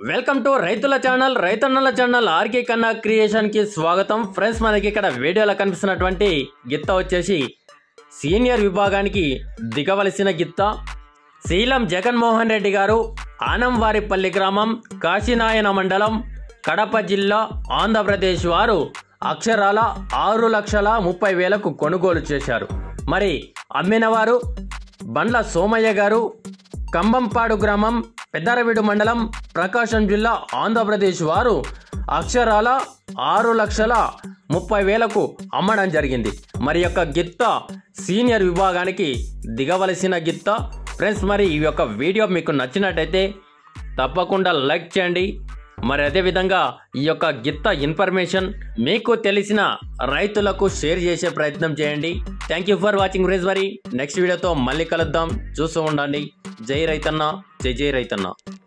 welcome to రైతుల channel రైతన్నల channel RK Kanna creation కి స్వాగతం ఫ్రెండ్స్ మనకి ఇక్కడ వీడియోలో కనిపిస్తున్నటువంటి గిత్త వచ్చేసి సీనియర్ విభాగానికి దిగవలసిన గిత్త శీలం జగన్మోహన్ రెడ్డి గారు ఆనంవారిపల్లి గ్రామం కాశీనాయన మండలం కడప జిల్లా ఆంధ్రప్రదేశ్ వారు అక్షరాల ఆరు లక్షల ముప్పై వేలకు కొనుగోలు చేశారు మరి అమ్మినవారు బండ్ల సోమయ్య గారు కంబంపాడు గ్రామం పెద్దరవీడు మండలం ప్రకాశం జిల్లా ఆంధ్రప్రదేశ్ వారు అక్షరాల ఆరు లక్షల ముప్పై వేలకు అమ్మడం జరిగింది మరి యొక్క గిత్త సీనియర్ విభాగానికి దిగవలసిన గిత్త ఫ్రెండ్స్ మరి ఈ యొక్క వీడియో మీకు నచ్చినట్టయితే తప్పకుండా లైక్ చేయండి మరి అదేవిధంగా ఈ యొక్క గిత్త ఇన్ఫర్మేషన్ మీకు తెలిసిన రైతులకు షేర్ చేసే ప్రయత్నం చేయండి thank you for watching friends మరి నెక్స్ట్ వీడియోతో మళ్ళీ కలుద్దాం చూస్తూ ఉండండి జై రైతన్న జై జై రైతన్న